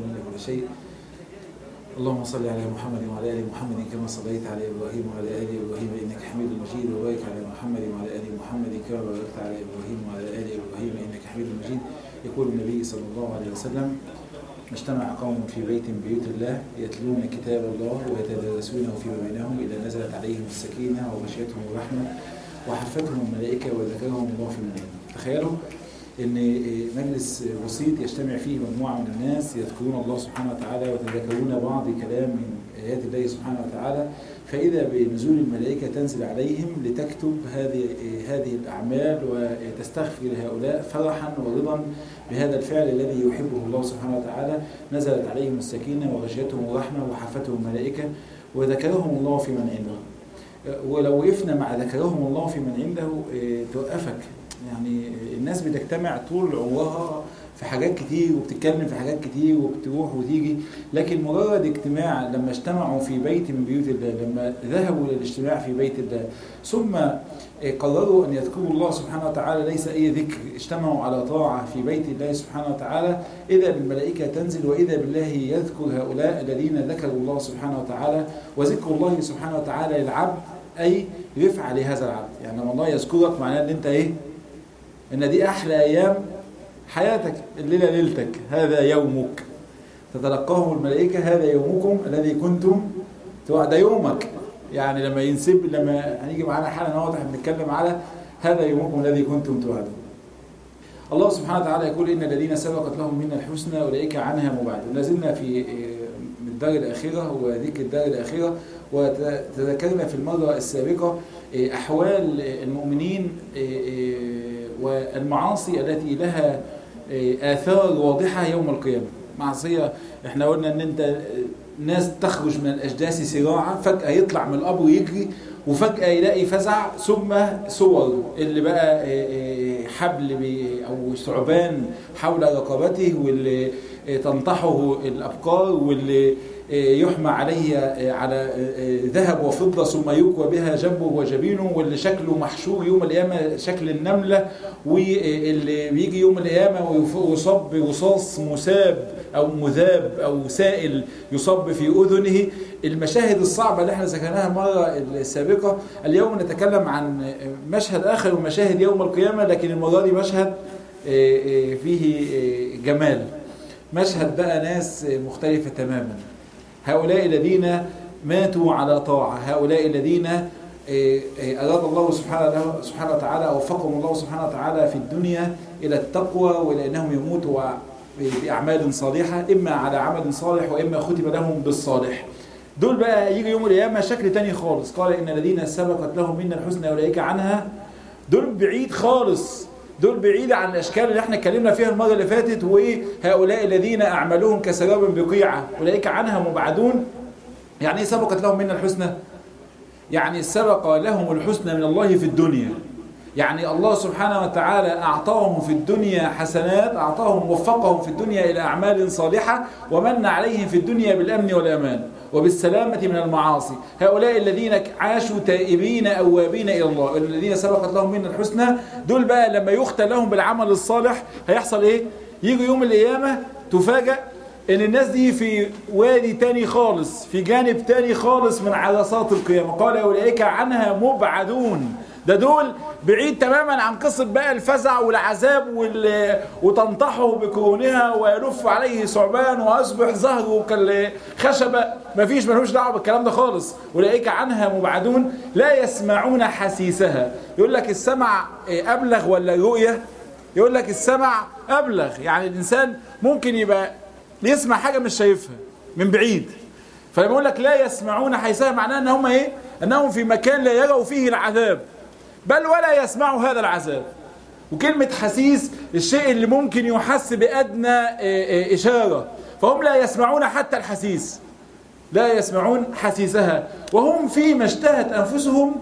العالمين كل شيء اللهم صل على محمد وعلى ال محمد كما صليت على ابراهيم وعلى ال ابراهيم انك حميد مجيد وبارك على محمد وعلى ال محمد كما باركت على ابراهيم وعلى ال ابراهيم انك حميد مجيد يقول النبي صلى الله عليه وسلم اجتمع قوم في بيت من بيوت الله يتلون كتاب الله ويتدارسونه فيما بينهم اذا نزلت عليهم السكينه وغشيتهم الرحمه وحفتهم الملائكه وذكرهم الله في من تخيلوا ان مجلس بسيط يجتمع فيه مجموعه من الناس يذكرون الله سبحانه وتعالى ويتذكرون بعض كلام من ايات الله سبحانه وتعالى فاذا بنزول الملائكه تنزل عليهم لتكتب هذه هذه الاعمال وتستغفر لهؤلاء فرحا ورضا بهذا الفعل الذي يحبه الله سبحانه وتعالى نزلت عليهم السكينه وغشيتهم الرحمه وحفتهم الملائكه وذكرهم الله في من عنده ولو وقفنا مع ذكرهم الله في من عنده توقفك يعني الناس بتجتمع طول عمرها في حاجات كتير وبتتكلم في حاجات كتير وبتروح وتيجي لكن مجرد اجتماع لما اجتمعوا في بيت من بيوت الله لما ذهبوا للاجتماع في بيت الله ثم قرروا ان يذكروا الله سبحانه وتعالى ليس اي ذكر اجتمعوا على طاعه في بيت الله سبحانه وتعالى اذا بالملائكه تنزل واذا بالله يذكر هؤلاء الذين ذكروا الله سبحانه وتعالى وذكر الله سبحانه وتعالى للعبد اي رفعه لهذا العبد يعني لما الله يذكرك معناه ان انت ايه ان دي احلى ايام حياتك الليله ليلتك هذا يومك تتلقاهم الملائكه هذا يومكم الذي كنتم ده يومك يعني لما ينسب لما هنيجي معانا حالا واضح بنتكلم على هذا يومكم الذي كنتم توعدون الله سبحانه وتعالى يقول ان الذين سبقت لهم منا الحسنى اولئك عنها مبعدون لازلنا في الدار الاخره وذكر الدار الاخره وتذكرنا في المره السابقه احوال المؤمنين والمعاصي التي لها آثار واضحة يوم القيامة معصية احنا قلنا ان انت ناس تخرج من الأجداث سراعا فجأة يطلع من القبر يجري وفجأة يلاقي فزع ثم صور اللي بقى حبل أو ثعبان حول رقبته واللي تنطحه الأبقار واللي يحمى عليه على ذهب وفضة ثم يكوى بها جنبه وجبينه واللي شكله محشور يوم القيامة شكل النملة واللي بيجي يوم القيامة ويصب رصاص مساب أو مذاب أو سائل يصب في أذنه المشاهد الصعبة اللي احنا ذكرناها المرة السابقة اليوم نتكلم عن مشهد آخر من مشاهد يوم القيامة لكن المرة دي مشهد فيه جمال مشهد بقى ناس مختلفة تماما هؤلاء الذين ماتوا على طاعة هؤلاء الذين أراد الله سبحانه سبحانه وتعالى أو وفقهم الله سبحانه وتعالى في الدنيا إلى التقوى وإلى أنهم يموتوا بأعمال صالحة إما على عمل صالح وإما ختم لهم بالصالح دول بقى يجي يوم القيامة شكل تاني خالص قال إن الذين سبقت لهم منا الحسنى أولئك عنها دول بعيد خالص دول بعيدة عن الأشكال اللي احنا اتكلمنا فيها المرة اللي فاتت وهؤلاء الذين أعمالهم كسراب بقيعة أولئك عنها مبعدون يعني ايه سبقت لهم منا الحسنى يعني سبق لهم الحسنى من الله في الدنيا يعني الله سبحانه وتعالى أعطاهم في الدنيا حسنات أعطاهم وفقهم في الدنيا إلى أعمال صالحة ومن عليهم في الدنيا بالأمن والأمان وبالسلامة من المعاصي هؤلاء الذين عاشوا تائبين أوابين إلى الله الذين سبقت لهم من الحسنى دول بقى لما يختل لهم بالعمل الصالح هيحصل إيه يجي يوم القيامة تفاجأ ان الناس دي في وادي تاني خالص في جانب تاني خالص من عرصات القيامة قال أولئك عنها مبعدون ده دول بعيد تماما عن قصة بقى الفزع والعذاب وال... وتنطحه بكونها ويلف عليه ثعبان ويصبح ظهره كالخشبة مفيش ملوش دعوه بالكلام ده خالص أولئك عنها مبعدون لا يسمعون حسيسها يقول لك السمع أبلغ ولا الرؤية يقول لك السمع أبلغ يعني الإنسان ممكن يبقى يسمع حاجة مش شايفها من بعيد فلما يقول لك لا يسمعون حيثها معناه ان هم ايه انهم في مكان لا يروا فيه العذاب بل ولا يسمعوا هذا العذاب وكلمة حسيس الشيء اللي ممكن يحس بأدنى إشارة فهم لا يسمعون حتى الحسيس لا يسمعون حسيسها وهم فيما اشتهت أنفسهم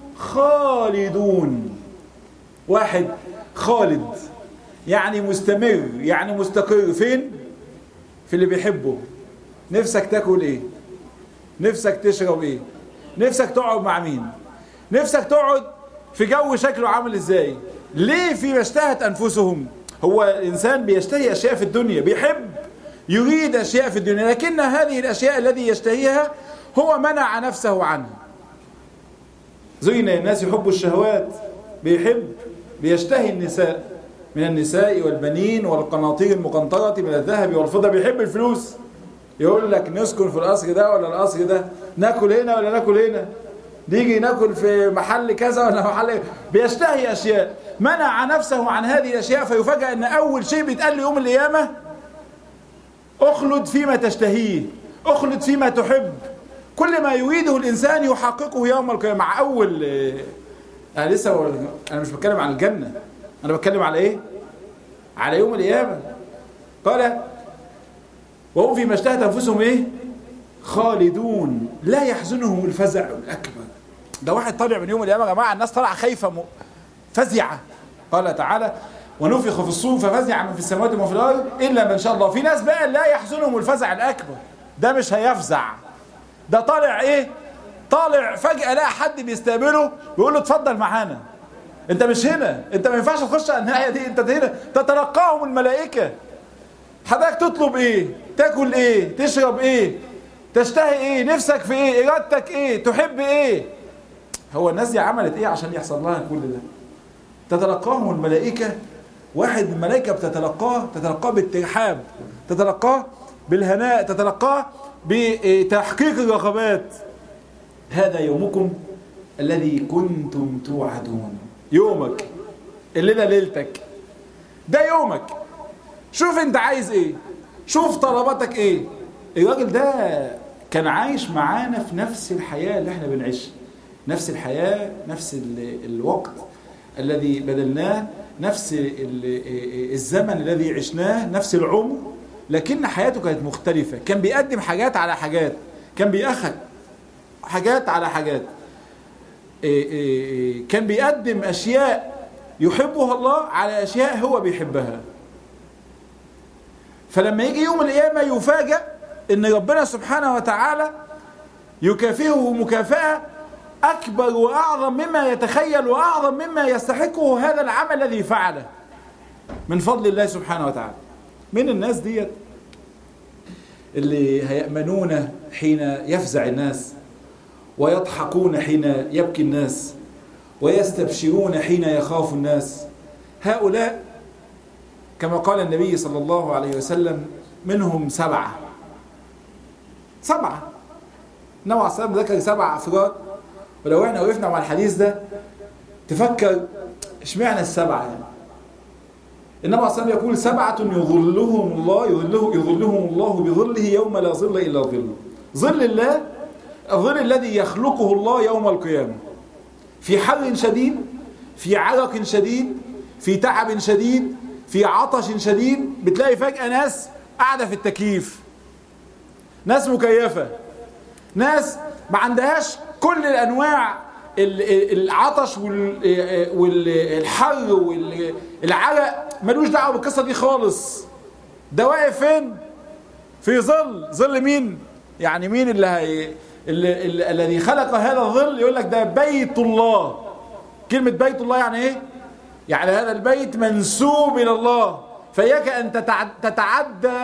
خالدون واحد خالد يعني مستمر يعني مستقر فين في اللي بيحبه نفسك تاكل ايه نفسك تشرب ايه نفسك تقعد مع مين نفسك تقعد في جو شكله عامل ازاي ليه في اشتهت انفسهم هو الانسان بيشتهي اشياء في الدنيا بيحب يريد أشياء في الدنيا لكن هذه الأشياء الذي يشتهيها هو منع نفسه عنها زين الناس يحبوا الشهوات بيحب بيشتهي النساء من النساء والبنين والقناطير المقنطرة من الذهب والفضة بيحب الفلوس يقول لك نسكن في القصر ده ولا القصر ده ناكل هنا ولا ناكل هنا نيجي ناكل في محل كذا ولا محل بيشتهي أشياء منع نفسه عن هذه الأشياء فيفاجأ أن أول شيء بيتقال له يوم القيامة اخلد فيما تشتهيه اخلد فيما تحب كل ما يريده الإنسان يحققه يوم القيامة مع أول أنا لسه أنا مش بتكلم عن الجنة أنا بتكلم على إيه على يوم القيامة قال وهم فيما اشتهت أنفسهم إيه خالدون لا يحزنهم الفزع الأكبر ده واحد طالع من يوم القيامة يا جماعة الناس طالعة خايفة م... فزعة قال تعالى ونفخ في الصور ففزع من في السماوات ومن في الأرض إلا من شاء الله في ناس بقى لا يحزنهم الفزع الأكبر ده مش هيفزع ده طالع إيه طالع فجأة لقى حد بيستقبله بيقول له اتفضل معانا انت مش هنا انت ما ينفعش تخش على الناحيه دي انت هنا تتلقاهم الملائكه حضرتك تطلب ايه تاكل ايه تشرب ايه تشتهي ايه نفسك في ايه ارادتك ايه تحب ايه هو الناس دي عملت ايه عشان يحصل لها كل ده تتلقاهم الملائكه واحد من الملائكه بتتلقاه تتلقاه بالترحاب تتلقاه بالهناء تتلقاه بتحقيق الرغبات هذا يومكم الذي كنتم توعدون يومك الليلة ليلتك ده يومك شوف انت عايز ايه شوف طلباتك ايه الراجل ده كان عايش معانا في نفس الحياة اللي احنا بنعيشها نفس الحياة نفس الوقت الذي بدلناه نفس الزمن الذي عشناه نفس العمر لكن حياته كانت مختلفة كان بيقدم حاجات على حاجات كان بيأخذ حاجات على حاجات كان بيقدم أشياء يحبها الله على أشياء هو بيحبها فلما يجي يوم القيامة يفاجأ ان ربنا سبحانه وتعالى يكافئه مكافأة أكبر وأعظم مما يتخيل وأعظم مما يستحقه هذا العمل الذي فعله من فضل الله سبحانه وتعالى من الناس ديت اللي هيأمنون حين يفزع الناس ويضحكون حين يبكي الناس ويستبشرون حين يخاف الناس هؤلاء كما قال النبي صلى الله عليه وسلم منهم سبعة سبعة النبي عليه الصلاة ذكر سبع أفراد ولو احنا وقفنا مع الحديث ده تفكر اشمعنى السبعة يعني النبي عليه الصلاة يقول سبعة يظلهم الله يظله يظلهم الله بظله يوم لا ظل إلا ظله ظل الله الظل الذي يخلقه الله يوم القيامة في حر شديد في عرق شديد في تعب شديد في عطش شديد بتلاقي فجأة ناس قاعدة في التكييف ناس مكيفة ناس ما عندهاش كل الأنواع العطش والحر والعرق ملوش دعوة بالقصة دي خالص ده واقف فين في ظل ظل مين يعني مين اللي هي الذي خلق هذا الظل يقول لك ده بيت الله كلمة بيت الله يعني ايه يعني هذا البيت منسوب إلى الله فإياك أن تتعدى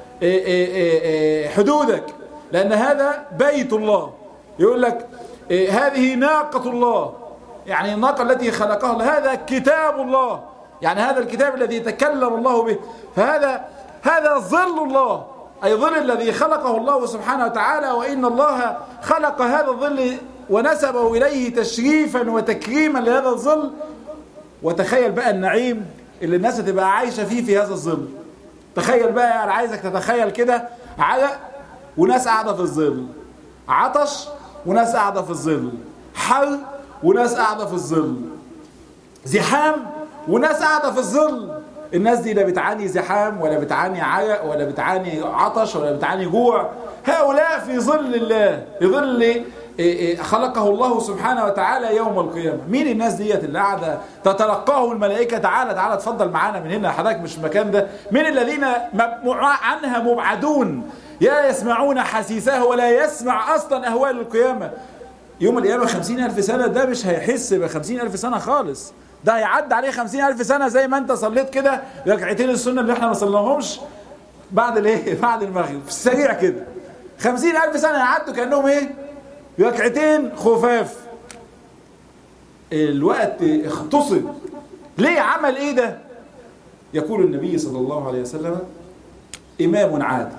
حدودك لأن هذا بيت الله يقول لك هذه ناقة الله يعني الناقة التي خلقها الله هذا كتاب الله يعني هذا الكتاب الذي تكلم الله به فهذا هذا ظل الله أي ظل الذي خلقه الله سبحانه وتعالى وإن الله خلق هذا الظل ونسبه إليه تشريفا وتكريما لهذا الظل وتخيل بقى النعيم اللي الناس هتبقى عايشة فيه في هذا الظل تخيل بقى أنا عايزك تتخيل كده عرق وناس قاعدة في الظل عطش وناس قاعدة في الظل حر وناس قاعدة في الظل زحام وناس قاعدة في الظل الناس دي لا بتعاني زحام ولا بتعاني عرق ولا بتعاني عطش ولا بتعاني جوع هؤلاء في ظل الله في ظل خلقه الله سبحانه وتعالى يوم القيامة مين الناس ديت اللي قاعدة تتلقاه الملائكة تعالى تعالى اتفضل معانا من هنا حضرتك مش المكان ده مين الذين عنها مبعدون يا يسمعون حسيسه ولا يسمع أصلا أهوال القيامة يوم القيامة خمسين ألف سنة ده مش هيحس بخمسين ألف سنة خالص ده هيعدي عليه خمسين ألف سنة زي ما أنت صليت كده ركعتين السنة اللي احنا ما صليناهمش بعد الايه بعد المغرب في السريع كده خمسين ألف سنة يعدوا كأنهم ايه ركعتين خفاف الوقت اختصر ليه عمل ايه ده يقول النبي صلى الله عليه وسلم إمام عادل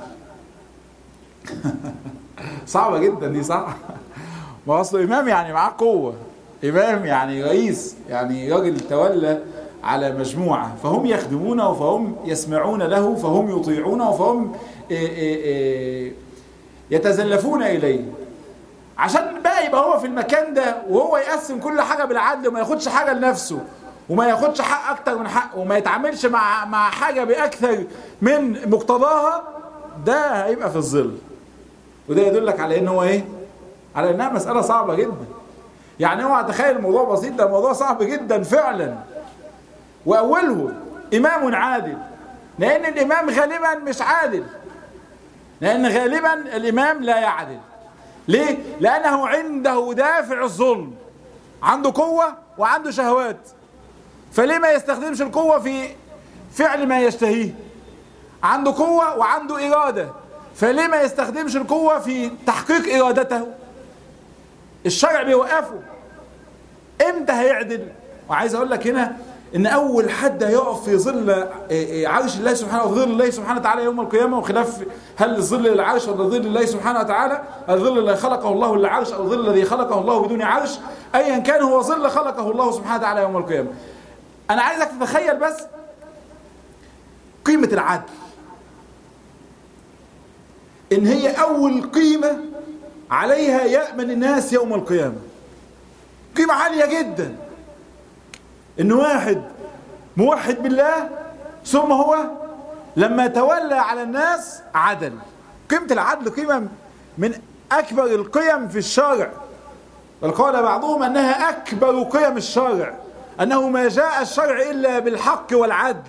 صعبة جدا دي صح ما أصله إمام يعني معاه قوة إمام يعني رئيس يعني راجل تولى على مجموعة فهم يخدمونه فهم يسمعون له فهم يطيعونه فهم يتزلفون إليه عشان بقى يبقى هو في المكان ده وهو يقسم كل حاجة بالعدل وما ياخدش حاجة لنفسه وما ياخدش حق اكتر من حق وما يتعاملش مع مع حاجه باكثر من مقتضاها ده هيبقى في الظل وده يدلك على ان هو ايه على انها مساله صعبه جدا يعني اوعى تخيل الموضوع بسيط ده موضوع صعب جدا فعلا واوله امام عادل لان الامام غالبا مش عادل لان غالبا الامام لا يعدل ليه لانه عنده دافع الظلم عنده قوه وعنده شهوات فليه ما يستخدمش القوة في فعل ما يشتهيه عنده قوة وعنده إرادة فليه ما يستخدمش القوة في تحقيق إرادته الشرع بيوقفه امتى هيعدل وعايز اقول لك هنا ان اول حد هيقف في ظل عرش الله سبحانه وظل الله سبحانه وتعالى يوم القيامه وخلاف هل الظل للعرش ولا ظل الله سبحانه وتعالى الظل الذي خلقه الله للعرش او الظل الذي خلقه الله بدون عرش ايا كان هو ظل خلقه الله سبحانه وتعالى يوم القيامه انا عايزك تتخيل بس قيمة العدل ان هي اول قيمة عليها يأمن الناس يوم القيامة قيمة عالية جدا ان واحد موحد بالله ثم هو لما تولى على الناس عدل قيمة العدل قيمة من اكبر القيم في الشارع بل قال بعضهم انها اكبر قيم الشارع أنه ما جاء الشرع إلا بالحق والعدل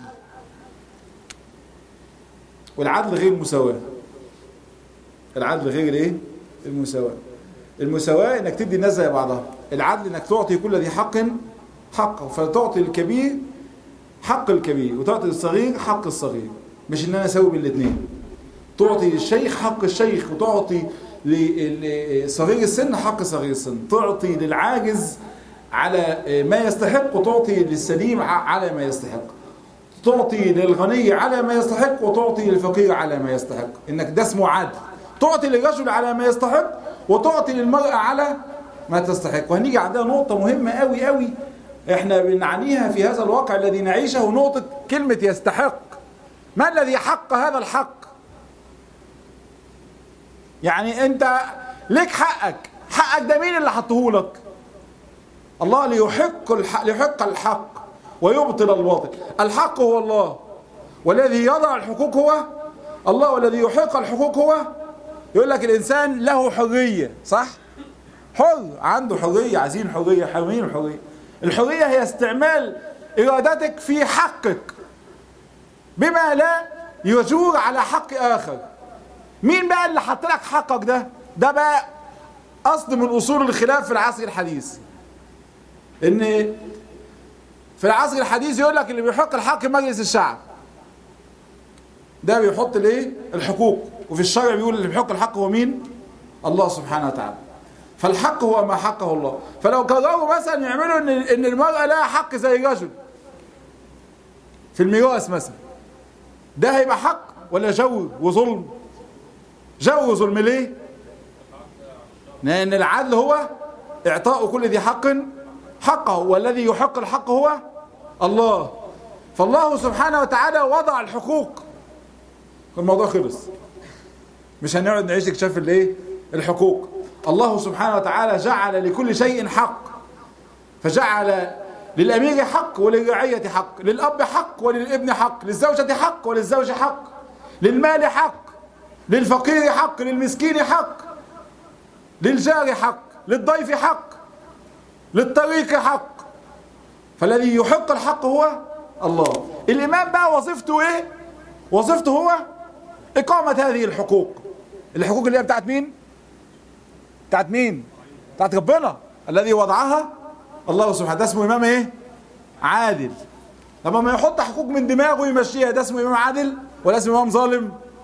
والعدل غير المساواة العدل غير الايه المساواة المساواة انك تدي الناس زي بعضها العدل انك تعطي كل ذي حق حقه فتعطي الكبير حق الكبير وتعطي الصغير حق الصغير مش ان انا اسوي بين الاثنين تعطي للشيخ حق الشيخ وتعطي لصغير السن حق صغير السن تعطي للعاجز على ما يستحق وتعطي للسليم على ما يستحق تعطي للغني على ما يستحق وتعطي للفقير على ما يستحق انك ده اسمه عدل تعطي للرجل على ما يستحق وتعطي للمرأة على ما تستحق وهنيجي عندها نقطة مهمة قوي قوي احنا بنعنيها في هذا الواقع الذي نعيشه نقطة كلمة يستحق ما الذي حق هذا الحق يعني انت ليك حقك حقك ده مين اللي حطه لك الله ليحق الحق, ليحق الحق ويبطل الباطل الحق هو الله والذي يضع الحقوق هو الله والذي يحق الحقوق هو يقول لك الإنسان له حرية صح حر عنده حرية عايزين حرية حريين الحرية الحرية هي استعمال إرادتك في حقك بما لا يجور على حق آخر مين بقى اللي حط لك حقك ده ده بقى أصل من أصول الخلاف في العصر الحديث ان في العصر الحديث يقول لك اللي بيحق الحق مجلس الشعب ده بيحط الايه الحقوق وفي الشرع بيقول اللي بيحق الحق هو مين الله سبحانه وتعالى فالحق هو ما حقه الله فلو قرروا مثلا يعملوا ان ان المراه لها حق زي الرجل في الميراث مثلا ده هيبقى حق ولا جور وظلم جور وظلم ليه لان العدل هو اعطاء كل ذي حق حقه والذي يحق الحق هو الله فالله سبحانه وتعالى وضع الحقوق الموضوع خلص مش هنقعد نعيش اكتشاف الايه الحقوق الله سبحانه وتعالى جعل لكل شيء حق فجعل للأمير حق وللرعية حق للأب حق وللابن حق للزوجة حق وللزوج حق للمال حق للفقير حق للمسكين حق للجار حق للضيف حق للطريق حق فالذي يحق الحق هو الله الإمام بقى وظيفته ايه وظيفته هو إقامة هذه الحقوق الحقوق اللي هي بتاعت مين بتاعت مين بتاعت ربنا الذي وضعها الله سبحانه ده اسمه إمام ايه عادل لما ما يحط حقوق من دماغه يمشيها ده اسمه إمام عادل ولا اسمه إمام ظالم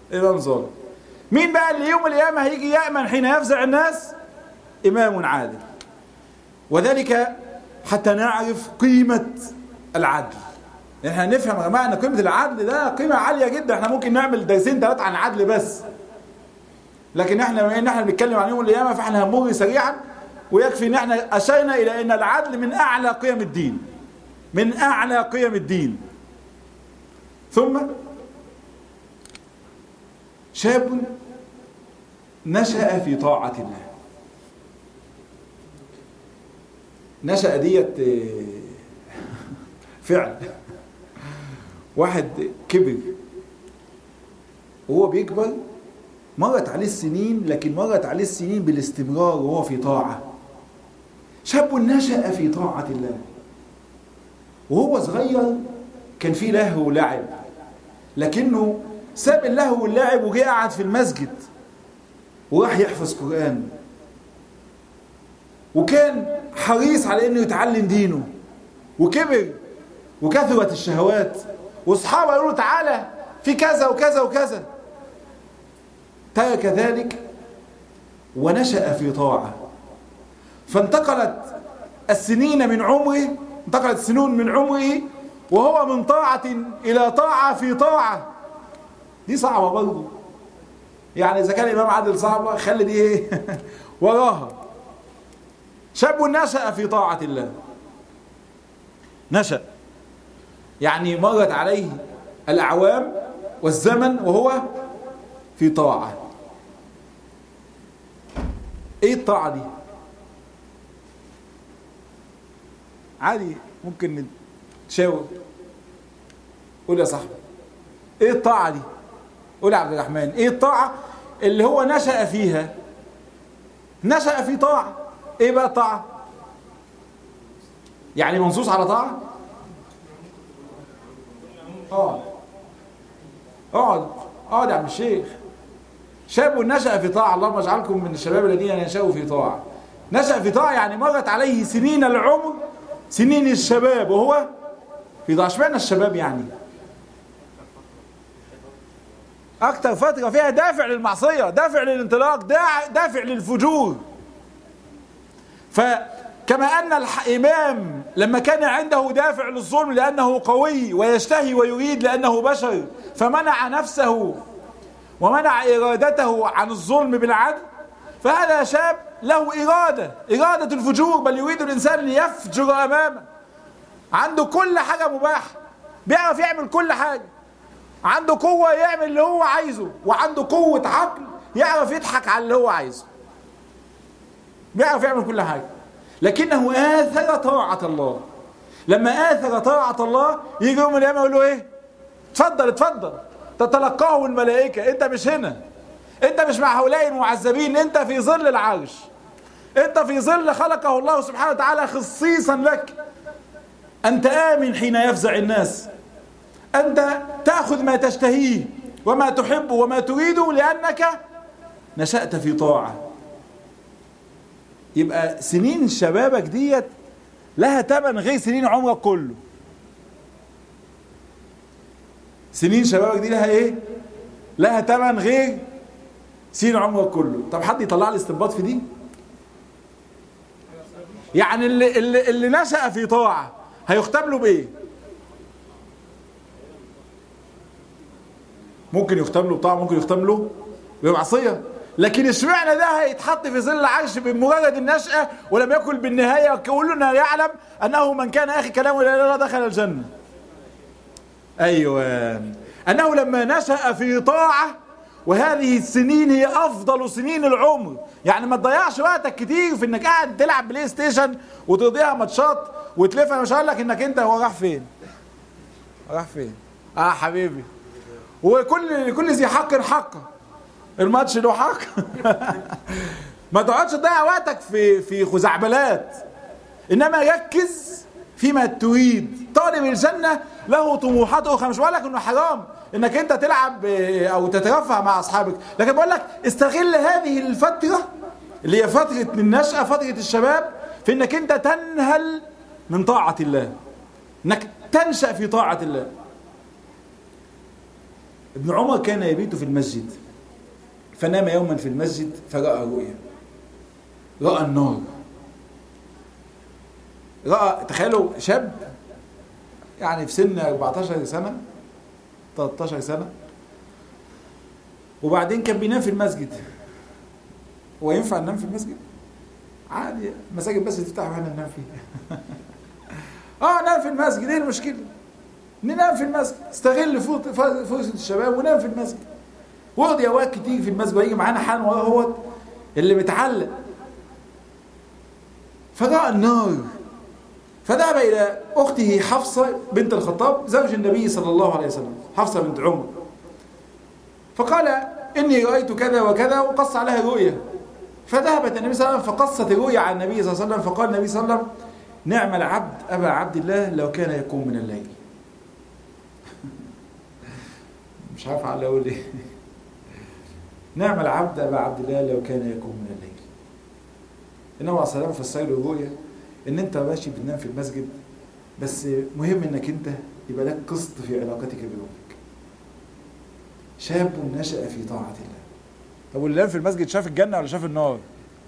إمام ظالم مين بقى اللي يوم القيامة هيجي يأمن حين يفزع الناس إمام عادل وذلك حتى نعرف قيمة العدل احنا نفهم يا جماعه ان قيمه العدل ده قيمه عاليه جدا احنا ممكن نعمل درسين ثلاثه عن العدل بس لكن احنا بما ان احنا بنتكلم عن يوم القيامه فاحنا هنمر سريعا ويكفي ان احنا اشرنا الى ان العدل من اعلى قيم الدين من اعلى قيم الدين ثم شاب نشأ في طاعة الله نشأ ديت فعل واحد كبر وهو بيكبر مرت عليه السنين لكن مرت عليه السنين بالاستمرار وهو في طاعة شاب نشأ في طاعة الله وهو صغير كان فيه لهو ولعب لكنه ساب اللهو واللعب وجه قعد في المسجد وراح يحفظ قرآن وكان حريص على انه يتعلم دينه وكبر وكثرت الشهوات واصحابه قالوا له تعالى في كذا وكذا وكذا ترك ذلك ونشأ في طاعة فانتقلت السنين من عمره انتقلت السنون من عمره وهو من طاعة إلى طاعة في طاعة دي صعبة برضه يعني إذا كان الإمام عادل صعبة خلي دي إيه وراها شاب نشأ في طاعة الله نشأ يعني مرت عليه الأعوام والزمن وهو في طاعة ايه الطاعة دي عادي ممكن نتشاور قول يا صاحبي ايه الطاعة دي قول يا عبد الرحمن ايه الطاعة اللي هو نشأ فيها نشأ في طاعة ايه بقى الطاعة يعني منصوص على طاعة اقعد اقعد اقعد يا عم الشيخ شاب نشأ في طاعة اللهم اجعلكم من الشباب الذين ينشأوا في طاعة نشأ في طاعة يعني مرت عليه سنين العمر سنين الشباب وهو في طاعة اشمعنى الشباب يعني أكتر فترة فيها دافع للمعصية دافع للانطلاق دافع للفجور فكما أن الإمام لما كان عنده دافع للظلم لأنه قوي ويشتهي ويريد لأنه بشر فمنع نفسه ومنع إرادته عن الظلم بالعدل فهذا شاب له إرادة إرادة الفجور بل يريد الإنسان ليفجر أمامه عنده كل حاجة مباحة بيعرف يعمل كل حاجة عنده قوة يعمل اللي هو عايزه وعنده قوة عقل يعرف يضحك على اللي هو عايزه بيعرف يعمل كل حاجة لكنه آثر طاعة الله لما آثر طاعة الله يجي يوم القيامة يقول له إيه اتفضل اتفضل تتلقاه الملائكة انت مش هنا انت مش مع هؤلاء المعذبين انت في ظل العرش انت في ظل خلقه الله سبحانه وتعالى خصيصا لك انت آمن حين يفزع الناس انت تأخذ ما تشتهيه وما تحب وما تريد لأنك نشأت في طاعة يبقى سنين شبابك ديت لها تمن غير سنين عمرك كله سنين شبابك دي لها ايه لها تمن غير سنين عمرك كله طب حد يطلع لي استنباط في دي يعني اللي, اللي, اللي نشأ في طاعة هيختم له بايه ممكن يختم له بطاعة ممكن يختم له بمعصية لكن اشمعنى ده هيتحط في ظل عرش بمجرد النشأة ولم يكن بالنهاية كلنا يعلم أنه من كان آخر كلامه لا إله دخل الجنة أيوة أنه لما نشأ في طاعة وهذه السنين هي أفضل سنين العمر يعني ما تضيعش وقتك كتير في إنك قاعد تلعب بلاي ستيشن وتقضيها ماتشات وتلفها مش هقول لك إنك أنت هو راح فين راح فين اه حبيبي وكل كل ذي حق حق الماتش له حق ما تقعدش تضيع وقتك في في خزعبلات انما ركز فيما تريد طالب الجنة له طموحاته مش بقول لك انه حرام انك انت تلعب او تترفه مع اصحابك لكن بقول لك استغل هذه الفترة اللي هي فترة النشأة فترة الشباب في انك انت تنهل من طاعة الله انك تنشأ في طاعة الله ابن عمر كان يبيت في المسجد فنام يوما في المسجد فرأى رؤيا رأى النار رأى تخيلوا شاب يعني في سن 14 سنة 13 سنة وبعدين كان بينام في المسجد هو ينفع ننام في المسجد؟ عادي المساجد بس تفتح واحنا ننام فيها اه نام في المسجد ايه المشكلة؟ ننام في المسجد استغل فرصة الشباب ونام في المسجد وقضي اوقات كتير في المسجد ويجي معانا حال وراه هو اللي متعلق فرأى النار فذهب إلى أخته حفصة بنت الخطاب زوج النبي صلى الله عليه وسلم حفصة بنت عمر فقال إني رأيت كذا وكذا وقص عليها رؤيا فذهبت النبي صلى الله عليه وسلم فقصت الرؤيا عن النبي صلى الله عليه وسلم فقال النبي صلى الله عليه وسلم نعم العبد أبا عبد الله لو كان يقوم من الليل مش عارف على أقول إيه نعم العبد أبا عبد الله لو كان يقوم من الليل النبي عليه الصلاة والسلام فسر له الرؤيا ان انت ماشي بتنام في المسجد بس مهم انك انت يبقى لك قسط في علاقتك بربك شاب نشأ في طاعة الله طب واللي نام في المسجد شاف الجنة ولا شاف النار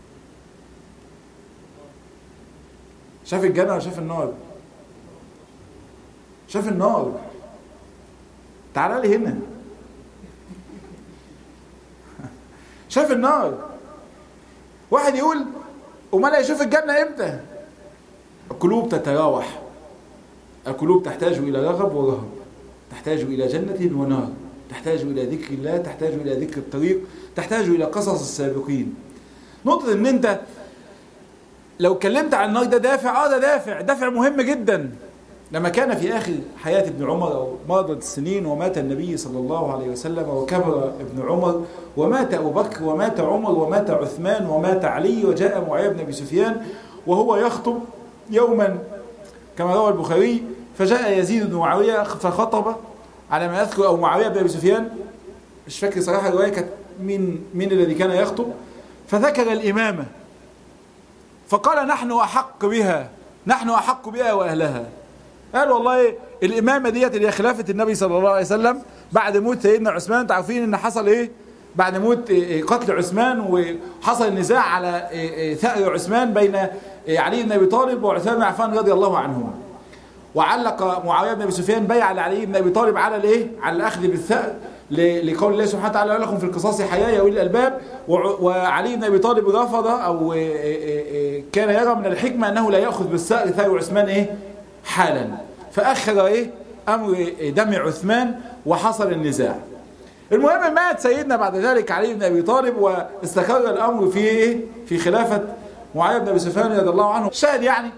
شاف الجنة ولا شاف النار شاف النار تعال لي هنا شاف النار واحد يقول امال هيشوف الجنة امتى القلوب تتراوح القلوب تحتاج إلى رغب ورهب تحتاج إلى جنة ونار تحتاج إلى ذكر الله تحتاج إلى ذكر الطريق تحتاج إلى قصص السابقين نقطة إن أنت لو اتكلمت عن النار ده دافع اه ده دافع دافع مهم جدا لما كان في آخر حياة ابن عمر أو مرضت السنين ومات النبي صلى الله عليه وسلم وكبر ابن عمر ومات أبو بكر ومات عمر ومات عثمان ومات علي وجاء معاوية بن أبي سفيان وهو يخطب يوما كما روى البخاري فجاء يزيد بن معاوية فخطب على ما أذكر أو معاوية بن أبي سفيان مش فاكر صراحة الرواية كانت مين, مين الذي كان يخطب فذكر الإمامة فقال نحن أحق بها نحن أحق بها وأهلها قال والله الإمامة ديت اللي هي خلافة النبي صلى الله عليه وسلم بعد موت سيدنا عثمان انتوا عارفين ان حصل ايه بعد موت قتل عثمان وحصل النزاع على ثأر عثمان بين علي بن ابي طالب وعثمان بن عفان رضي الله عنهما وعلق معاويه بن ابي سفيان بيع على علي بن ابي طالب على الايه على الاخذ بالثأر لقول الله سبحانه وتعالى لكم في القصاص حياه يا اولي الالباب وعلي بن ابي طالب رفض او كان يرى من الحكمه انه لا ياخذ بالثأر ثأر عثمان ايه حالا فاخر ايه امر دم عثمان وحصل النزاع المهم مات سيدنا بعد ذلك علي بن ابي طالب واستقر الامر في ايه في خلافه معاويه بن ابي سفيان رضي الله عنه شاهد يعني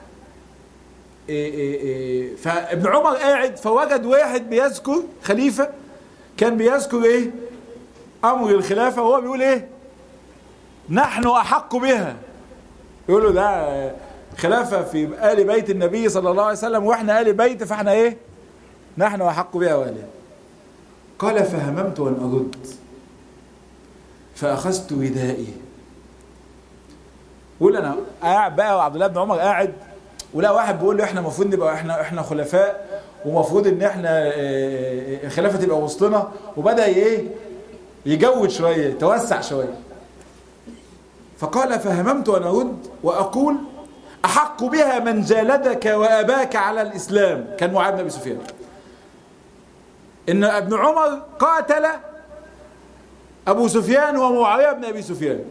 إيه إيه إيه فابن عمر قاعد فوجد واحد بيذكر خليفه كان بيذكر ايه امر الخلافه وهو بيقول ايه نحن احق بها يقول له ده خلافه في ال بيت النبي صلى الله عليه وسلم واحنا ال بيت فاحنا ايه نحن احق بها والها قال فهممت ان ارد فاخذت ردائي قول انا قاعد بقى وعبد الله بن عمر قاعد ولا واحد بيقول له احنا المفروض نبقى احنا احنا خلفاء ومفروض ان احنا الخلافه تبقى وسطنا وبدا ايه يجود شويه يتوسع شويه فقال فهممت ان ارد واقول احق بها من جالدك واباك على الاسلام كان معاذ بن ابي سفيان ان ابن عمر قاتل ابو سفيان ومعاويه بن ابي سفيان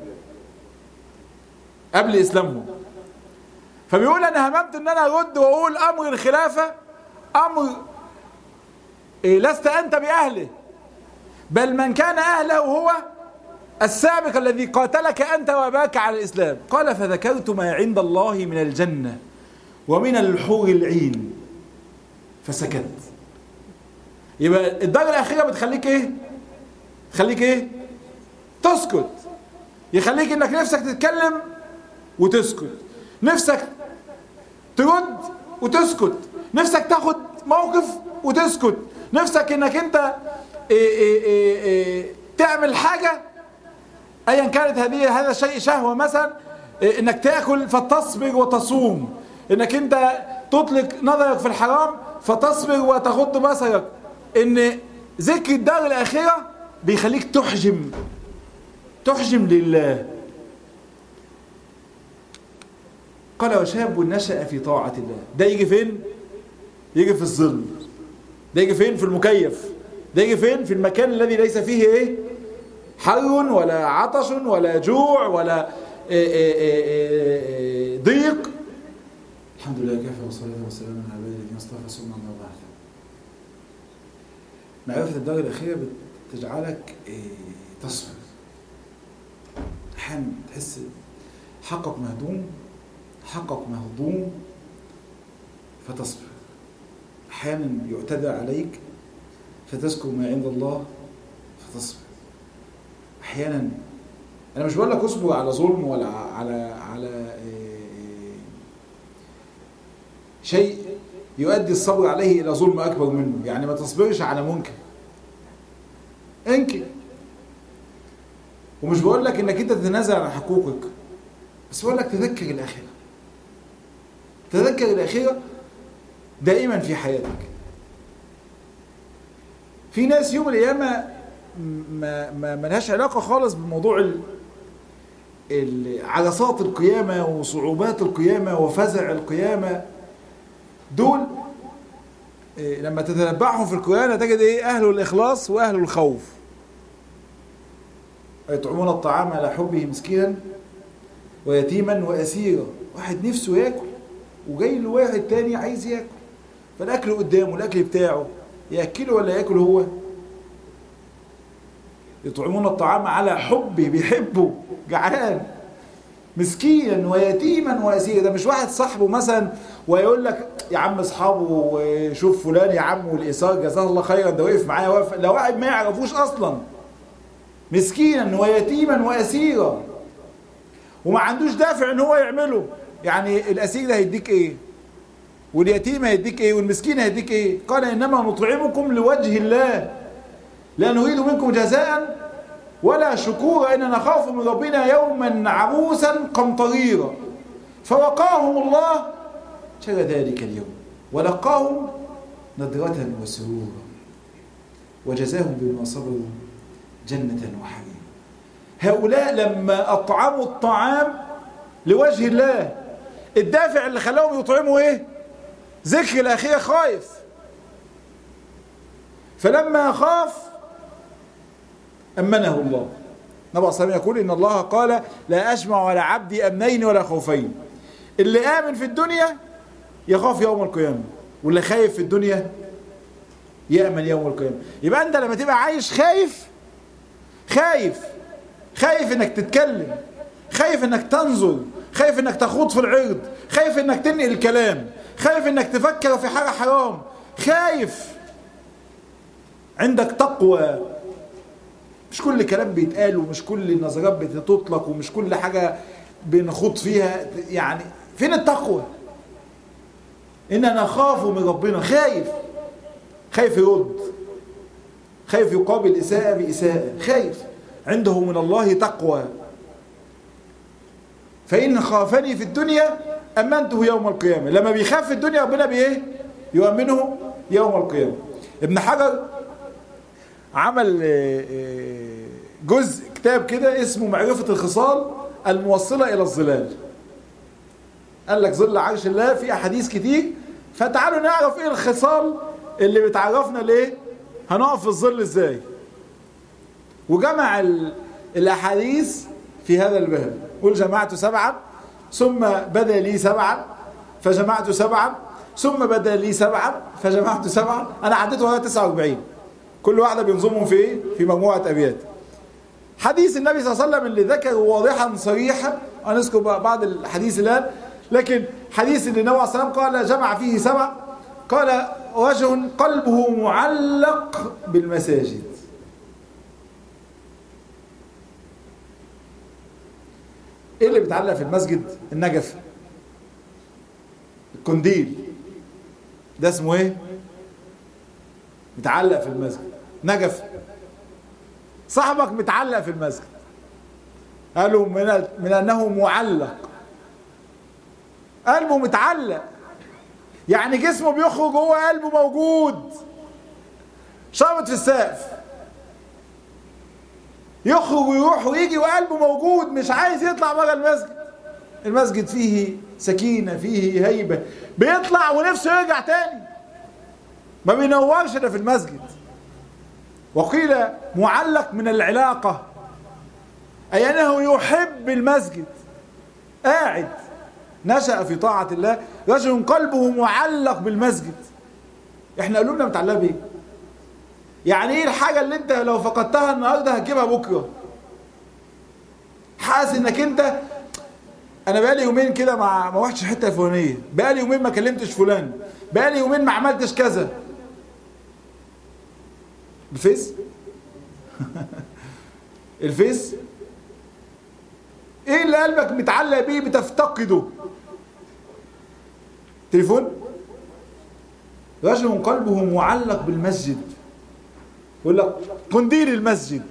قبل اسلامهم فبيقول انا هممت ان انا ارد واقول امر الخلافه امر إيه لست انت باهله بل من كان اهله هو السابق الذي قاتلك انت واباك على الاسلام قال فذكرت ما عند الله من الجنه ومن الحور العين فسكت يبقى الدرجه الاخيره بتخليك ايه تخليك ايه تسكت يخليك انك نفسك تتكلم وتسكت نفسك ترد وتسكت نفسك تاخد موقف وتسكت نفسك انك انت إيه إيه إيه إيه تعمل حاجة ايا كانت هذه هذا الشيء شهوة مثلا إيه انك تاكل فتصبر وتصوم انك انت تطلق نظرك في الحرام فتصبر وتغض بصرك ان ذكر الدار الآخرة بيخليك تحجم تحجم لله قال وشاب نشأ في طاعة الله ده يجي فين يجي في الظل ده يجي فين في المكيف ده يجي فين في المكان الذي ليس فيه ايه حر ولا عطش ولا جوع ولا إيه إيه إيه ضيق الحمد لله كافة والصلاة والسلام على عباد الذين اصطفى ثم أما بعد معرفة الدار الأخيرة بتجعلك تصبر أحيانا تحس حقك مهدوم حقك مهضوم فتصبر أحيانا يعتدى عليك فتذكر ما عند الله فتصبر أحيانا أنا مش بقول لك اصبر على ظلم ولا على على شيء يؤدي الصبر عليه إلى ظلم أكبر منه يعني ما تصبرش على منكر انكر ومش بقول لك انك انت تتنازل عن حقوقك بس بقول لك تذكر الآخرة تذكر الآخرة دائما في حياتك في ناس يوم القيامة ما ما ملهاش علاقة خالص بموضوع ال عرصات القيامة وصعوبات القيامة وفزع القيامة دول إيه لما تتتبعهم في القرآن تجد ايه أهل الإخلاص وأهل الخوف يطعمون الطعام على حبه مسكينا ويتيما وأسيرا واحد نفسه ياكل وجاي له واحد تاني عايز ياكل فالأكل قدامه الأكل بتاعه يأكله ولا ياكل هو يطعمون الطعام على حبه بيحبه جعان مسكينا ويتيما واسيرا ده مش واحد صاحبه مثلا ويقول لك يا عم اصحابه شوف فلان يا عم والايثار جزاه الله خيرا ده وقف معايا وقف لو واحد ما يعرفوش اصلا مسكينا ويتيما واسيرا وما عندوش دافع ان هو يعمله يعني الاسير ده هيديك ايه واليتيم هيديك ايه والمسكين هيديك ايه قال انما نطعمكم لوجه الله لا نريد منكم جزاء ولا شكورا إننا نخاف من ربنا يوما عبوسا قمطريرا فوقاهم الله شر ذلك اليوم ولقاهم نضرة وسرورا وجزاهم بما صبروا جنة وحريرا هؤلاء لما أطعموا الطعام لوجه الله الدافع اللي خلاهم يطعموا ايه ذكر الأخير خايف فلما خاف أمنه الله النبي صلى الله عليه يقول إن الله قال لا أجمع على عبدي أمنين ولا خوفين اللي آمن في الدنيا يخاف يوم القيامة واللي خايف في الدنيا يأمن يوم القيامة يبقى أنت لما تبقى عايش خايف خايف خايف انك تتكلم خايف انك تنظر خايف انك تخوض في العرض خايف انك تنقل الكلام خايف انك تفكر في حاجة حرام خايف عندك تقوى مش كل كلام بيتقال ومش كل النظرات بتطلق ومش كل حاجة بنخوض فيها يعني فين التقوى ان انا اخاف من ربنا خايف خايف يرد خايف يقابل إساءة بإساءة خايف عنده من الله تقوى فإن خافني في الدنيا أمنته يوم القيامة لما بيخاف في الدنيا ربنا بإيه يؤمنه يوم القيامة ابن حجر عمل جزء كتاب كده اسمه معرفة الخصال الموصلة إلى الظلال قال لك ظل عرش الله في أحاديث كتير فتعالوا نعرف إيه الخصال اللي بتعرفنا ليه هنقف في الظل إزاي وجمع الأحاديث في هذا الباب قل جمعت سبعا ثم بدا لي سبعا فجمعت سبعا ثم بدا لي سبعا فجمعت سبعا أنا عديته 49 كل واحدة بينظمهم في ايه؟ في مجموعة أبيات حديث النبي صلى الله عليه وسلم اللي ذكره واضحا صريحا هنذكر بعض الحديث الآن لكن حديث اللي النبي صلى الله عليه وسلم قال جمع فيه سبع قال رجل قلبه معلق بالمساجد ايه اللي بيتعلق في المسجد النجف الكنديل ده اسمه ايه متعلق في المسجد نجف صاحبك متعلق في المسجد قالوا من, من انه معلق قلبه متعلق يعني جسمه بيخرج هو قلبه موجود شابط في السقف يخرج ويروح ويجي وقلبه موجود مش عايز يطلع بره المسجد المسجد فيه سكينة فيه هيبة بيطلع ونفسه يرجع تاني ما بينورش ده في المسجد وقيل معلق من العلاقة أي أنه يحب المسجد قاعد نشأ في طاعة الله رجل قلبه معلق بالمسجد احنا قلوبنا متعلقة بيه يعني ايه الحاجة اللي انت لو فقدتها النهاردة هتجيبها بكرة حاسس انك انت انا بقالي يومين كده ما ما رحتش الحته الفلانيه بقالي يومين ما كلمتش فلان بقالي يومين ما عملتش كذا الفيس الفيس ايه اللي قلبك متعلق بيه بتفتقده تليفون رجل قلبه معلق بالمسجد يقول لك قنديل المسجد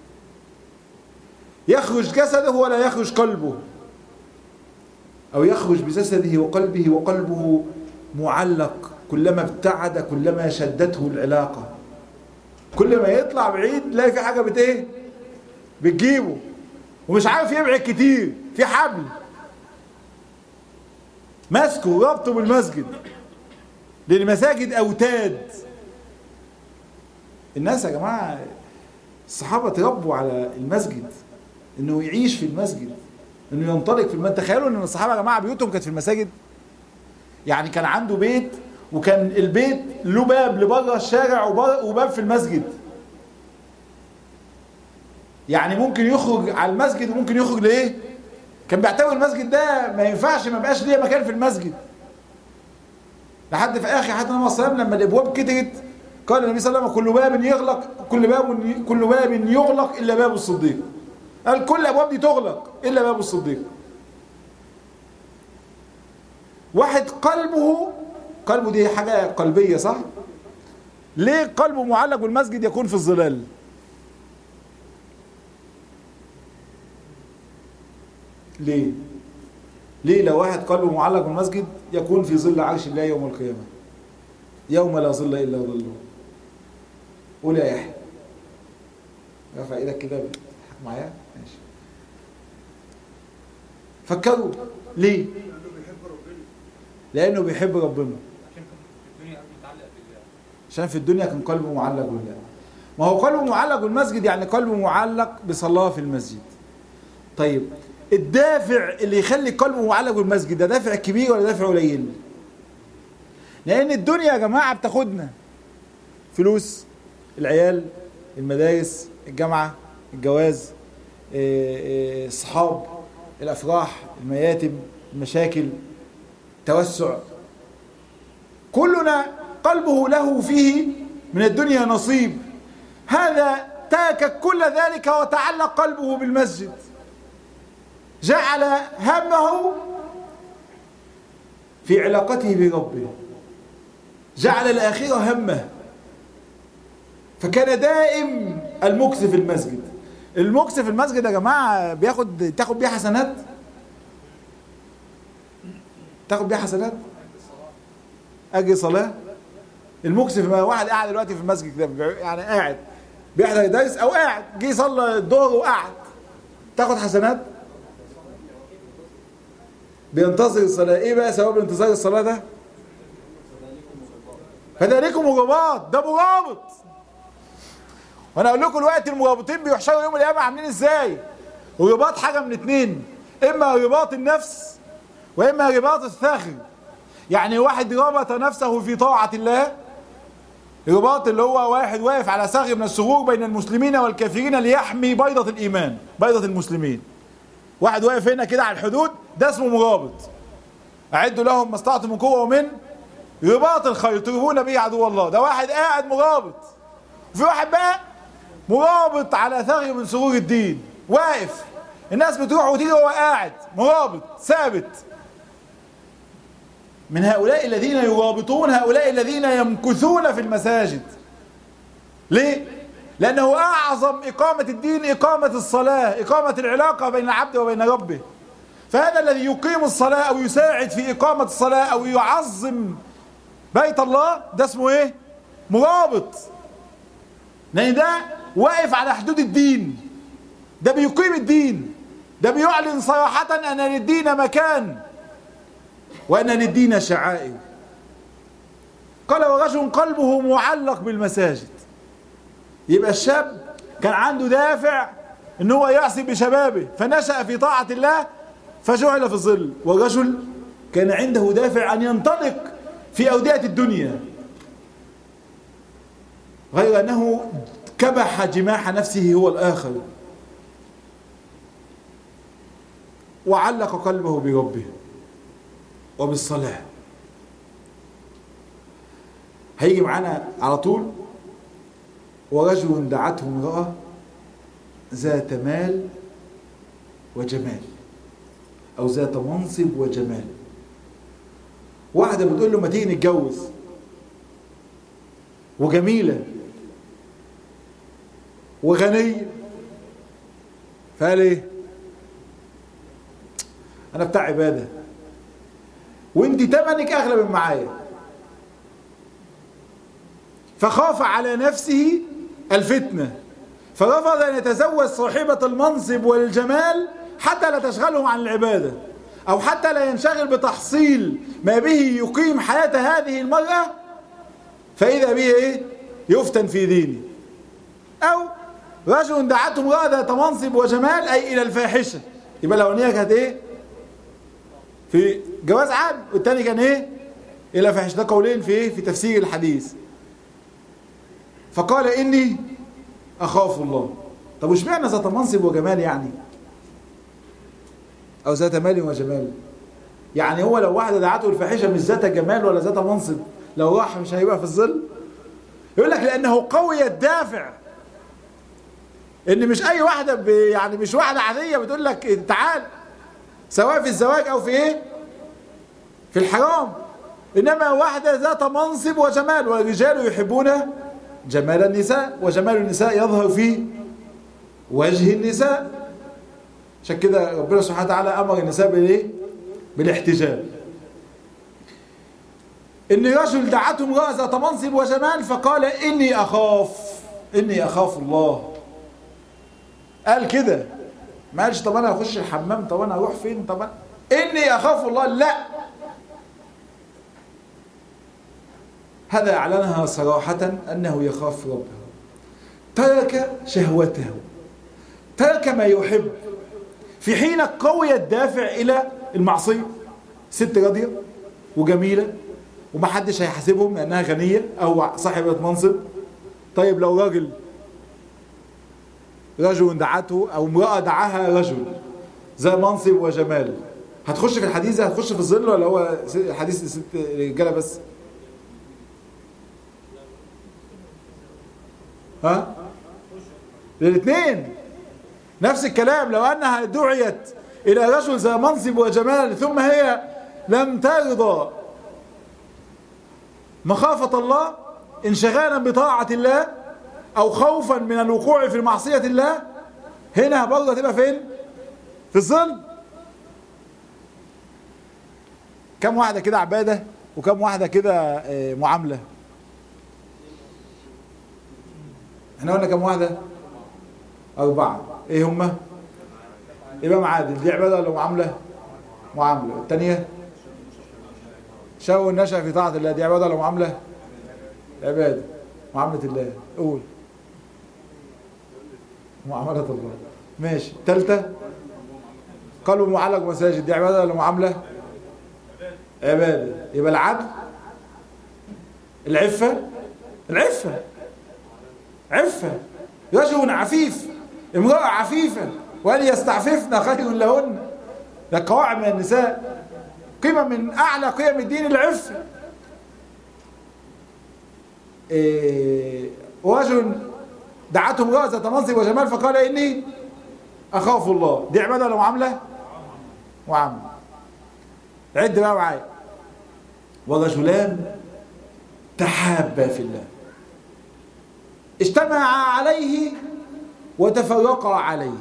يخرج جسده ولا يخرج قلبه أو يخرج بجسده وقلبه وقلبه معلق كلما ابتعد كلما شدته العلاقة كل ما يطلع بعيد تلاقي في حاجة بت ايه بتجيبه ومش عارف يبعد كتير في حبل ماسكه وربطه بالمسجد لان المساجد اوتاد الناس يا جماعه الصحابه تربوا على المسجد انه يعيش في المسجد انه ينطلق في المسجد تخيلوا ان الصحابه يا جماعه بيوتهم كانت في المساجد يعني كان عنده بيت وكان البيت له باب لبره الشارع وباب في المسجد يعني ممكن يخرج على المسجد وممكن يخرج لايه كان بيعتبر المسجد ده ما ينفعش ما بقاش ليه مكان في المسجد لحد في اخر حتى النبي صلى الله عليه وسلم لما الابواب كترت قال النبي صلى الله عليه وسلم كل باب يغلق كل باب كل باب يغلق الا باب الصديق قال كل الابواب دي تغلق الا باب الصديق واحد قلبه قلبه دي حاجه قلبيه صح ليه قلبه معلق بالمسجد يكون في الظلال ليه ليه لو واحد قلبه معلق بالمسجد يكون في ظل عرش الله يوم القيامه يوم لا ظل الا ظله قول يا يحيى رفع ايدك كده بتضحك معايا ماشي فكروا ليه لانه بيحب ربنا عشان في الدنيا كان قلبه معلق بالله ما هو قلبه معلق بالمسجد يعني قلبه معلق بصلاه في المسجد طيب الدافع اللي يخلي قلبه معلق بالمسجد ده دافع كبير ولا دافع قليل لان الدنيا يا جماعه بتاخدنا فلوس العيال المدارس الجامعه الجواز الصحاب الافراح المياتم المشاكل التوسع كلنا قلبه له فيه من الدنيا نصيب هذا ترك كل ذلك وتعلق قلبه بالمسجد جعل همه في علاقته بربه جعل الآخرة همه فكان دائم المكس في المسجد المكس في المسجد يا جماعة بياخد تاخد بيه حسنات تاخد بيه حسنات اجي صلاة المكس في واحد قاعد دلوقتي في المسجد كده يعني قاعد بيحضر درس او قاعد جه يصلي الظهر وقعد تاخد حسنات بينتظر الصلاة ايه بقى ثواب انتظار الصلاة ده فذلكم مرابط ده مرابط وانا اقول لكم الوقت المرابطين بيحشروا يوم القيامة عاملين ازاي رباط حاجة من اتنين اما رباط النفس واما رباط الثاخر يعني واحد ربط نفسه في طاعة الله رباط اللي هو واحد واقف على ثغر من الثغور بين المسلمين والكافرين ليحمي بيضة الإيمان بيضة المسلمين واحد واقف هنا كده على الحدود ده اسمه مرابط أعدوا لهم ما استطعتم من قوة ومن رباط الخير ترهبون به عدو الله ده واحد قاعد مرابط وفي واحد بقى مرابط على ثغر من ثغور الدين واقف الناس بتروح وتيجي وهو قاعد مرابط ثابت من هؤلاء الذين يرابطون هؤلاء الذين يمكثون في المساجد ليه؟ لأنه أعظم إقامة الدين إقامة الصلاة إقامة العلاقة بين العبد وبين ربه فهذا الذي يقيم الصلاة أو يساعد في إقامة الصلاة أو يعظم بيت الله ده اسمه إيه؟ مرابط لان ده واقف على حدود الدين ده بيقيم الدين ده بيعلن صراحة أن للدين مكان وأن للدين شعائر قال ورجل قلبه معلق بالمساجد يبقى الشاب كان عنده دافع ان هو يعصي بشبابه فنشأ في طاعة الله فجعل في الظل ورجل كان عنده دافع ان ينطلق في أودية الدنيا غير أنه كبح جماح نفسه هو الآخر وعلق قلبه بربه وبالصلاة هيجي معانا على طول ورجل دعته امرأة ذات مال وجمال أو ذات منصب وجمال واحدة بتقول له ما تيجي نتجوز وجميلة وغنية فقال ايه انا بتاع عبادة وانت تمنك اغلى من معايا فخاف على نفسه الفتنة فرفض ان يتزوج صاحبة المنصب والجمال حتى لا تشغلهم عن العبادة او حتى لا ينشغل بتحصيل ما به يقيم حياة هذه المرأة فإذا به ايه يفتن في دينه او رجل دعته امرأة ذات منصب وجمال اي الى الفاحشة يبقى الاولانيه كانت ايه في جواز عام والتاني كان ايه الى فاحشة ده قولين في ايه في تفسير الحديث فقال اني اخاف الله طب وش معنى ذات منصب وجمال يعني او ذات مال وجمال يعني هو لو واحدة دعته الفاحشة مش ذات جمال ولا ذات منصب لو راح مش هيبقى في الظل يقول لك لانه قوي الدافع ان مش اي واحدة ب... يعني مش واحدة عادية بتقول لك تعال سواء في الزواج او في ايه في الحرام انما واحدة ذات منصب وجمال والرجال يحبون جمال النساء وجمال النساء يظهر في وجه النساء عشان كده ربنا سبحانه وتعالى امر النساء بالايه بالاحتجاب ان رجل دعته امراه ذات منصب وجمال فقال اني اخاف اني اخاف الله قال كده ما قالش طب انا اخش الحمام طب انا اروح فين طب أنا اني اخاف الله لا هذا اعلنها صراحة انه يخاف ربه ترك شهوته ترك ما يحب في حين قوي الدافع الى المعصية ست راضية وجميلة ومحدش هيحاسبهم لانها غنية او صاحبة منصب طيب لو راجل رجل دعته او امرأة دعاها رجل ذا منصب وجمال هتخش في الحديث ده هتخش في الظل ولا هو حديث ست رجاله بس ها للاثنين نفس الكلام لو انها دعيت الى رجل ذا منصب وجمال ثم هي لم ترضى مخافة الله انشغالا بطاعة الله او خوفا من الوقوع في معصية الله هنا برضه هتبقى فين في الظل كم واحدة كده عبادة وكم واحدة كده معاملة احنا قلنا كم واحدة أربعة ايه هما يبقى معادل دي عبادة ولا معاملة معاملة الثانية شو النشأ في طاعة الله دي عبادة ولا معاملة عبادة معاملة الله قول معاملة الله ماشي الثالثة قلب معلق مساجد دي عبادة ولا معاملة عبادة يبقى العدل العفة العفة عفة رجل عفيف امرأة عفيفة وأن يستعففن خير لهن ده قواعد من النساء قيمة من أعلى قيم الدين العفة إيه رجل دعته امرأة ذات منصب وجمال فقال إني أخاف الله دي عبادة ولا معاملة؟ معاملة عد بقى معايا ورجلان تحابا في الله اجتمعا عليه وتفرقا عليه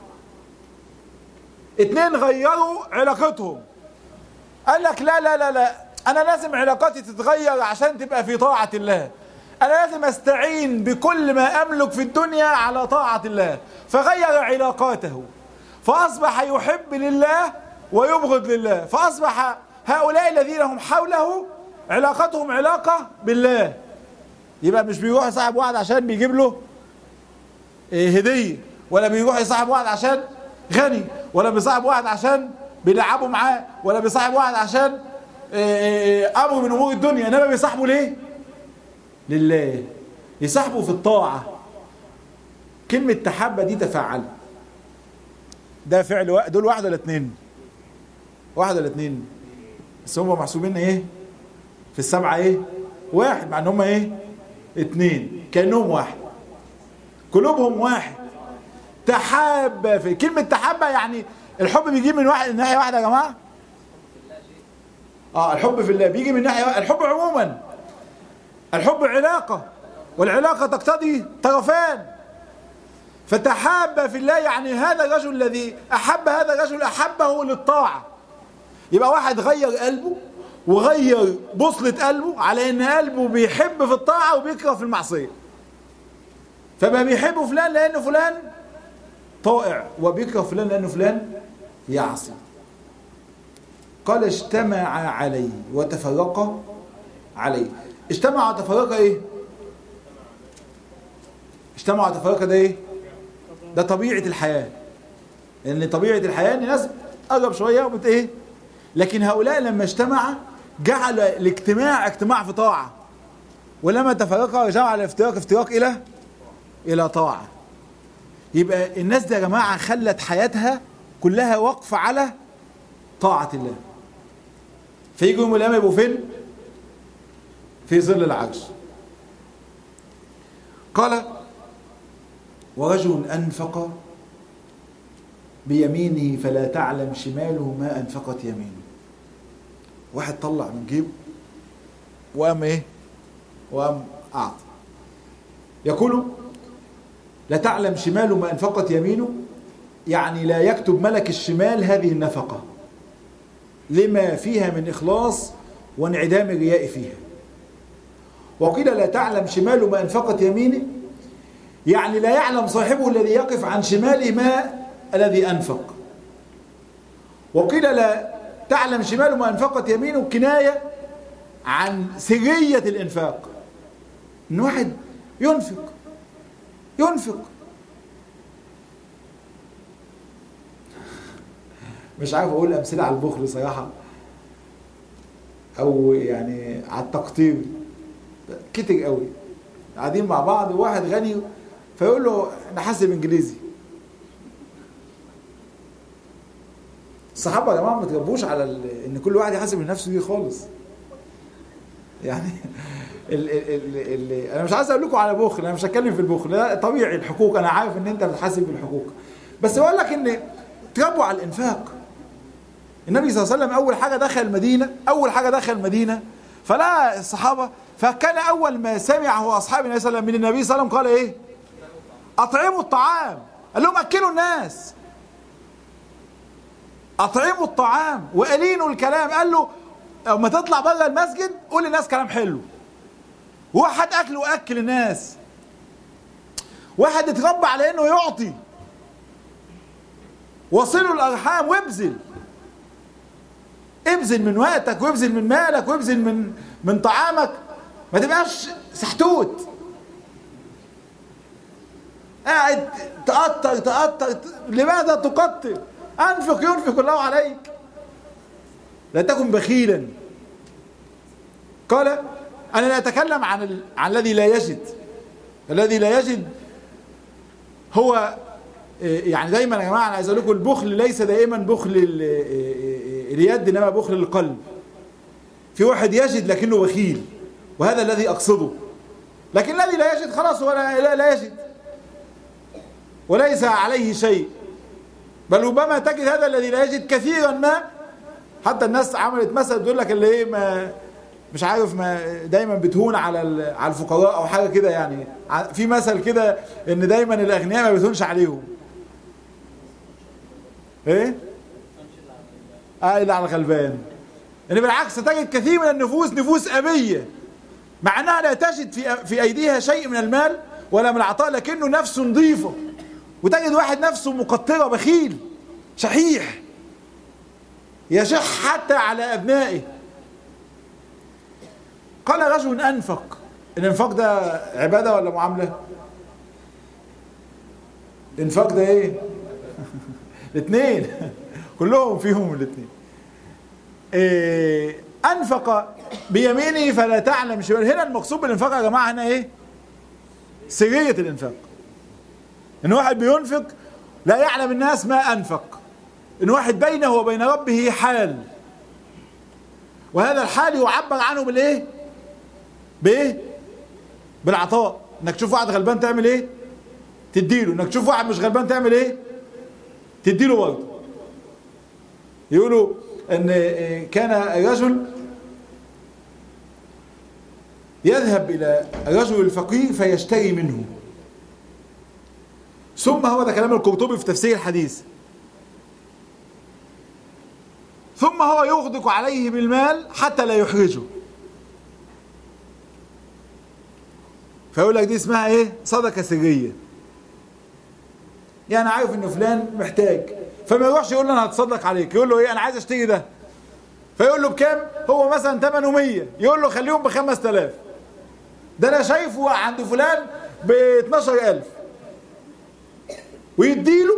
اتنين غيروا علاقتهم قال لك لا لا لا لا انا لازم علاقاتي تتغير عشان تبقى في طاعة الله انا لازم استعين بكل ما املك في الدنيا على طاعه الله فغير علاقاته فاصبح يحب لله ويبغض لله فاصبح هؤلاء الذين هم حوله علاقتهم علاقه بالله يبقى مش بيروح يصاحب واحد عشان بيجيب له هديه ولا بيروح يصاحب واحد عشان غني ولا بيصاحب واحد عشان بيلعبوا معاه ولا بيصاحب واحد عشان امر من امور الدنيا انما بيصاحبه ليه لله يصاحبه في الطاعه كلمه تحبه دي تفاعل ده فعل واحد دول واحد ولا اتنين واحد ولا اتنين بس هم محسوبين ايه في السبعه ايه واحد مع ان هم ايه اتنين كانهم واحد قلوبهم واحد تحابة في كلمة تحابة يعني الحب بيجي من واحد من ناحية واحدة يا جماعة اه الحب في الله بيجي من ناحية الحب عموما الحب علاقة والعلاقة تقتضي طرفان فتحاب في الله يعني هذا الرجل الذي أحب هذا الرجل أحبه للطاعة يبقى واحد غير قلبه وغير بوصلة قلبه على ان قلبه بيحب في الطاعة وبيكره في المعصية فما بيحب فلان لانه فلان طائع وبيكره فلان لانه فلان يعصي قال اجتمع عليه وتفرق عليه اجتمع وتفرق ايه اجتمع وتفرق ده ايه ده طبيعة الحياة لان طبيعة الحياة ان الناس قرب شوية وبت ايه لكن هؤلاء لما اجتمع جعل الاجتماع اجتماع في طاعة ولما تفرقا جعل الافتراق افتراق الى الى طاعة يبقى الناس دي يا جماعة خلت حياتها كلها وقفة على طاعة الله فيجوا يوم القيامة يبقوا فين؟ في ظل العرش قال ورجل أنفق بيمينه فلا تعلم شماله ما أنفقت يمينه واحد طلع من جيبه وقام ايه وقام أعطى يقول لا تعلم شماله ما أنفقت يمينه يعني لا يكتب ملك الشمال هذه النفقة لما فيها من إخلاص وانعدام الرياء فيها وقيل لا تعلم شماله ما أنفقت يمينه يعني لا يعلم صاحبه الذي يقف عن شماله ما الذي أنفق وقيل لا تعلم شماله ما أنفقت يمينه كناية عن سرية الإنفاق إن واحد ينفق ينفق مش عارف أقول أمثلة على البخل صراحة أو يعني على التقطير كتر قوي قاعدين مع بعض وواحد غني فيقول له انا حاسب انجليزي الصحابه يا جماعه ما تربوش على ان كل واحد يحاسب لنفسه دي خالص يعني ال ال ال ال انا مش عايز اقول لكم على بخل انا مش هتكلم في البخل لا طبيعي الحقوق انا عارف ان انت بتحاسب بالحقوق بس بقول لك ان تربوا على الانفاق النبي صلى الله عليه وسلم اول حاجه دخل المدينه اول حاجه دخل المدينه فلا الصحابه فكان اول ما سمعه اصحاب النبي صلى الله عليه وسلم من النبي صلى الله عليه وسلم قال ايه اطعموا الطعام قال لهم اكلوا الناس اطعموا الطعام والينوا الكلام قال له اما تطلع بره المسجد قول للناس كلام حلو واحد اكل واكل الناس واحد اتربى على انه يعطي وصلوا الارحام وابذل ابذل من وقتك وابذل من مالك وابذل من من طعامك ما تبقاش سحتوت قاعد تقطر تقطر لماذا تقطر انفق ينفق الله عليك لا تكن بخيلا قال انا لا اتكلم عن ال... عن الذي لا يجد الذي لا يجد هو يعني دايما يا جماعه انا عايز اقول لكم البخل ليس دائما بخل اليد انما بخل القلب في واحد يجد لكنه بخيل وهذا الذي اقصده لكن الذي لا يجد خلاص هو لا, لا يجد وليس عليه شيء بل ربما تجد هذا الذي لا يجد كثيرا ما حتى الناس عملت مثل تقول لك اللي ايه ما مش عارف ما دايما بتهون على على الفقراء او حاجه كده يعني في مثل كده ان دايما الاغنياء ما بتهونش عليهم ايه اه اللي على الغلبان يعني بالعكس تجد كثير من النفوس نفوس ابيه مع انها لا تجد في في ايديها شيء من المال ولا من العطاء لكنه نفسه نظيفه وتجد واحد نفسه مقطره بخيل شحيح يشح حتى على ابنائه قال رجل انفق الانفاق ده عباده ولا معامله الانفاق ده ايه الاثنين كلهم فيهم الاثنين إيه انفق بيمينه فلا تعلم شمال هنا المقصود بالانفاق يا جماعه هنا ايه سريه الانفاق ان واحد بينفق لا يعلم الناس ما انفق ان واحد بينه وبين ربه حال وهذا الحال يعبر عنه بالايه بايه بالعطاء انك تشوف واحد غلبان تعمل ايه تديله انك تشوف واحد مش غلبان تعمل ايه تديله برضه يقولوا ان كان رجل يذهب الى الرجل الفقير فيشتري منه ثم هو ده كلام القرطبي في تفسير الحديث ثم هو يغدق عليه بالمال حتى لا يحرجه فيقول لك دي اسمها ايه صدقه سريه يعني عارف ان فلان محتاج فما يروحش يقول له انا هتصدق عليك يقول له ايه انا عايز اشتري ده فيقول له بكام هو مثلا ثمنه 100 يقول له خليهم ب 5000 ده انا شايفه عند فلان ب 12000 ويديله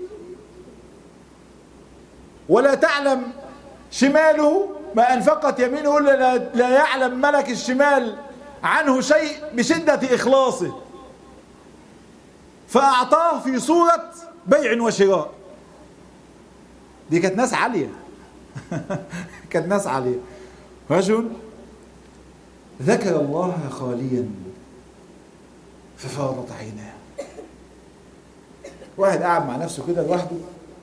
ولا تعلم شماله ما انفقت يمينه لا, لا يعلم ملك الشمال عنه شيء بشدة إخلاصه فأعطاه في صورة بيع وشراء دي كانت ناس عالية كانت ناس عالية رجل ذكر الله خاليا ففاضت عيناه واحد قاعد مع نفسه كده لوحده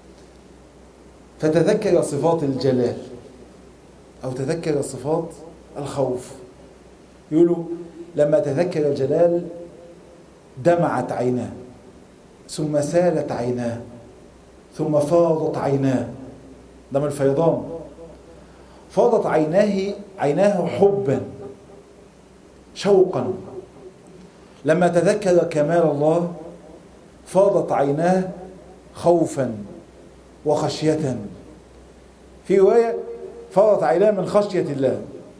فتذكر صفات الجلال أو تذكر صفات الخوف يقولوا لما تذكر الجلال دمعت عيناه ثم سالت عيناه ثم فاضت عيناه ده من الفيضان فاضت عيناه عيناه حبا شوقا لما تذكر كمال الله فاضت عيناه خوفا وخشية في رواية فاضت عيناه من خشية الله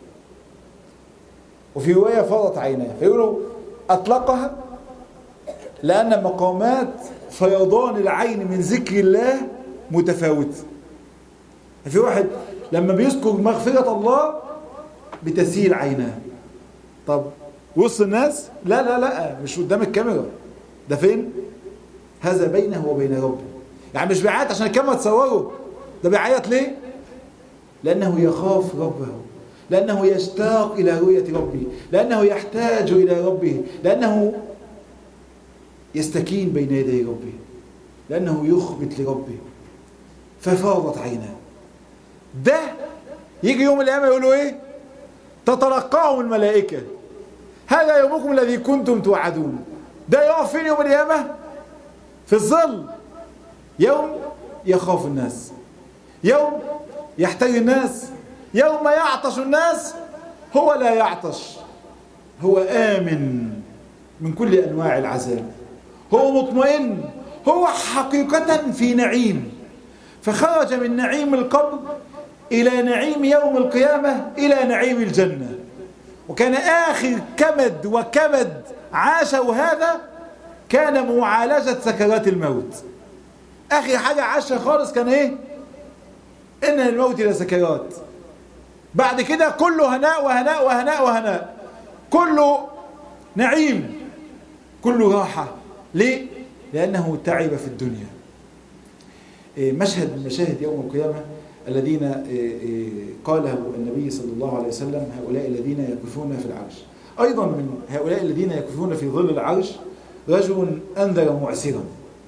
وفي رواية فاضت عيناه فيقولوا أطلقها لأن مقامات فيضان العين من ذكر الله متفاوتة في واحد لما بيذكر مغفرة الله بتسيل عيناه طب وسط الناس لا لا لا مش قدام الكاميرا ده فين هذا بينه وبين ربه يعني مش بيعيط عشان الكاميرا تصوره ده بيعيط ليه لأنه يخاف ربه لأنه يشتاق إلى رؤية ربه لأنه يحتاج إلى ربه لأنه يستكين بين يدي ربه لأنه يخبت لربه ففاضت عيناه ده يجي يوم القيامة يقولوا إيه تتلقاهم الملائكة هذا يومكم الذي كنتم توعدون ده يقف فين يوم القيامة في الظل يوم يخاف الناس يوم يحتاج الناس يوم يعطش الناس هو لا يعطش هو آمن من كل أنواع العذاب هو مطمئن هو حقيقة في نعيم فخرج من نعيم القبر إلى نعيم يوم القيامة إلى نعيم الجنة وكان آخر كمد وكبد عاشه هذا كان معالجة سكرات الموت آخر حاجة عاشها خالص كان إيه إن الموت لسكرات بعد كده كله هناء وهناء وهناء وهناء كله نعيم كله راحة ليه؟ لأنه تعب في الدنيا مشهد من مشاهد يوم القيامة الذين قاله النبي صلى الله عليه وسلم هؤلاء الذين يكفون في العرش أيضا من هؤلاء الذين يكفون في ظل العرش رجل أنذر معسرا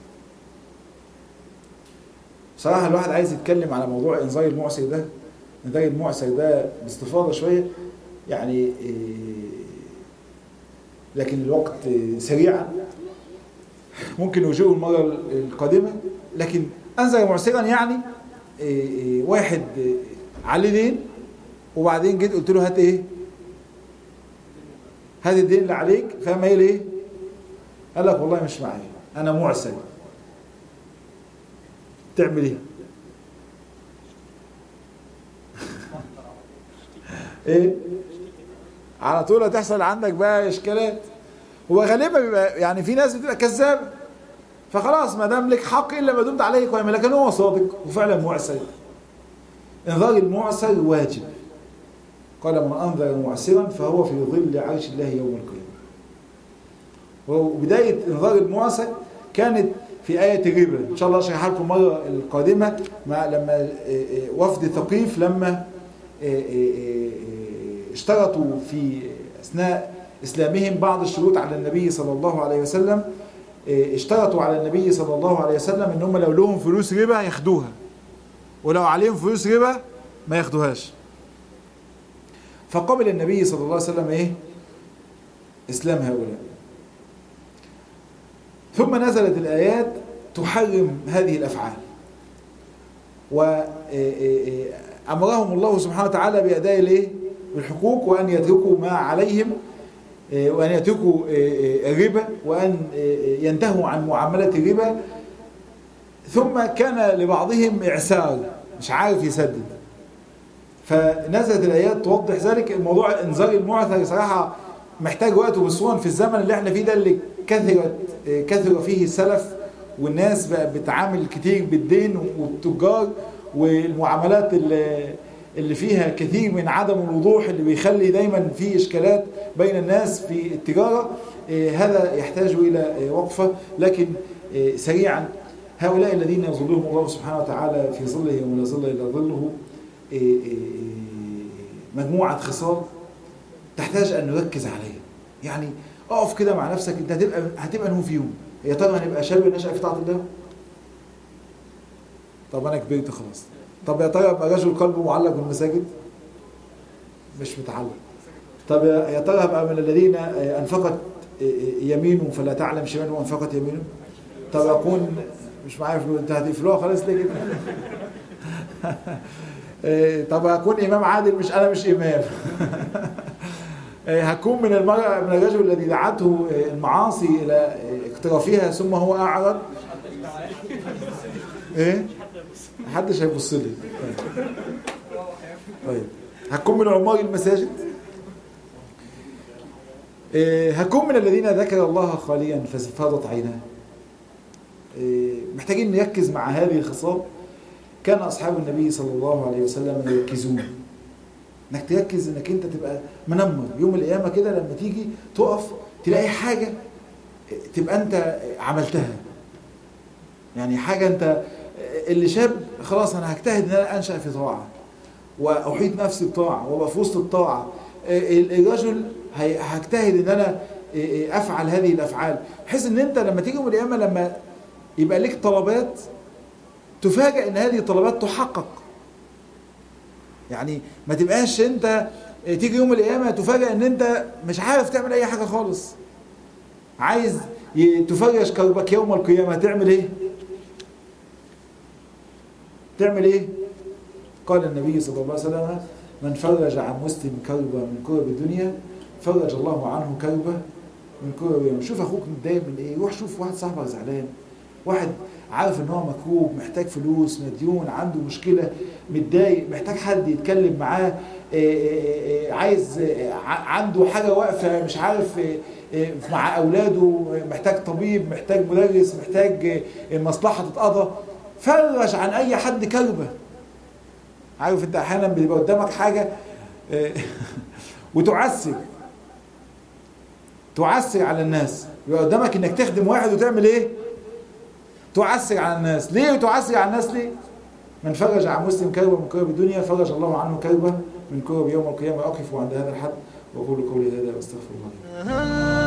صراحة الواحد عايز يتكلم على موضوع إنذار المعسر ده إنذار المعسر ده باستفاضة شوية يعني لكن الوقت سريعا ممكن نوجهه المرة القادمة لكن أنذر معسرا يعني واحد عليه دين وبعدين جيت قلت له هات ايه هات الدين اللي عليك فاهم ايه ليه قال لك والله مش معايا انا معسر تعمل ايه ايه على طول هتحصل عندك بقى اشكالات هو غالبا بيبقى يعني في ناس بتبقى كذابه فخلاص ما دام لك حق الا ما دمت عليه قائما لكن هو صادق وفعلا معسر انذار المعسر واجب قال من انذر معسرا فهو في ظل عرش الله يوم القيامه وبدايه انذار المعسر كانت في آية الربا إن شاء الله أشرحها لكم المرة القادمة مع لما وفد ثقيف لما اشترطوا في أثناء إسلامهم بعض الشروط على النبي صلى الله عليه وسلم اشترطوا على النبي صلى الله عليه وسلم ان هم لو لهم فلوس ربا ياخدوها ولو عليهم فلوس ربا ما ياخدوهاش فقبل النبي صلى الله عليه وسلم ايه اسلام هؤلاء ثم نزلت الايات تحرم هذه الافعال وامرهم الله سبحانه وتعالى باداء الايه الحقوق وان يتركوا ما عليهم وأن يتركوا الربا وأن ينتهوا عن معاملة الربا ثم كان لبعضهم إعسار مش عارف يسدد فنزلت الآيات توضح ذلك الموضوع إنذار المعثر صراحة محتاج وقت وبصوان في الزمن اللي احنا فيه ده اللي كثرت كثر فيه السلف والناس بقى بتعامل كتير بالدين والتجار والمعاملات اللي اللي فيها كثير من عدم الوضوح اللي بيخلي دايما في إشكالات بين الناس في التجارة هذا يحتاج إلى وقفة لكن سريعا هؤلاء الذين يظلهم الله سبحانه وتعالى في ظله يوم لا ظل إلا ظله مجموعة خصال تحتاج أن نركز عليها يعني اقف كده مع نفسك انت هتبقى هتبقى نهو فيهم يا ترى هنبقى شاب نشأ في طاعة الله طب انا كبرت خلاص طب يا ترى ابقى رجل قلبه معلق بالمساجد مش متعلق طب يا ترى ابقى من الذين انفقت يمينه فلا تعلم شماله وانفقت يمينه طب اكون مش معايا فلوس انت هتقفلوها خلاص ليه كده طب هكون امام عادل مش انا مش امام هكون من المرأة من الرجل الذي دعته المعاصي الى اقترافها ثم هو اعرض ايه محدش هيبص لي طيب. طيب هكون من عمار المساجد إيه هكون من الذين ذكر الله خاليا ففاضت عيناه إيه محتاجين نركز مع هذه الخصال كان أصحاب النبي صلى الله عليه وسلم يركزون انك تركز انك انت تبقى منمر يوم القيامة كده لما تيجي تقف تلاقي حاجة تبقى انت عملتها يعني حاجة انت اللي شاب خلاص انا هجتهد ان انا انشا في طاعه واحيط نفسي بطاعه وابقى في وسط الطاعه الرجل هجتهد ان انا افعل هذه الافعال بحيث ان انت لما تيجي يوم القيامه لما يبقى لك طلبات تفاجئ ان هذه الطلبات تحقق يعني ما تبقاش انت تيجي يوم القيامه تفاجئ ان انت مش عارف تعمل اي حاجه خالص عايز تفرج كربك يوم القيامه تعمل ايه تعمل ايه قال النبي صلى الله عليه وسلم من فرج عن مسلم كربة من كرب الدنيا فرج الله عنه كربة من كرب يوم شوف اخوك متضايق من ايه روح شوف واحد صاحبك زعلان واحد عارف ان هو مكروب محتاج فلوس مديون عنده مشكلة متضايق محتاج حد يتكلم معاه عايز عنده حاجة واقفة مش عارف مع اولاده محتاج طبيب محتاج مدرس محتاج مصلحة تتقضى فرج عن اي حد كربة عارف انت احيانا بيبقى قدامك حاجة وتعسر تعسر على الناس يبقى قدامك انك تخدم واحد وتعمل ايه تعسر على الناس ليه تعسر على الناس ليه من فرج عن مسلم كربة من كرب الدنيا فرج الله عنه كربة من كرب يوم القيامة أقف عند هذا الحد وأقول قولي هذا وأستغفر الله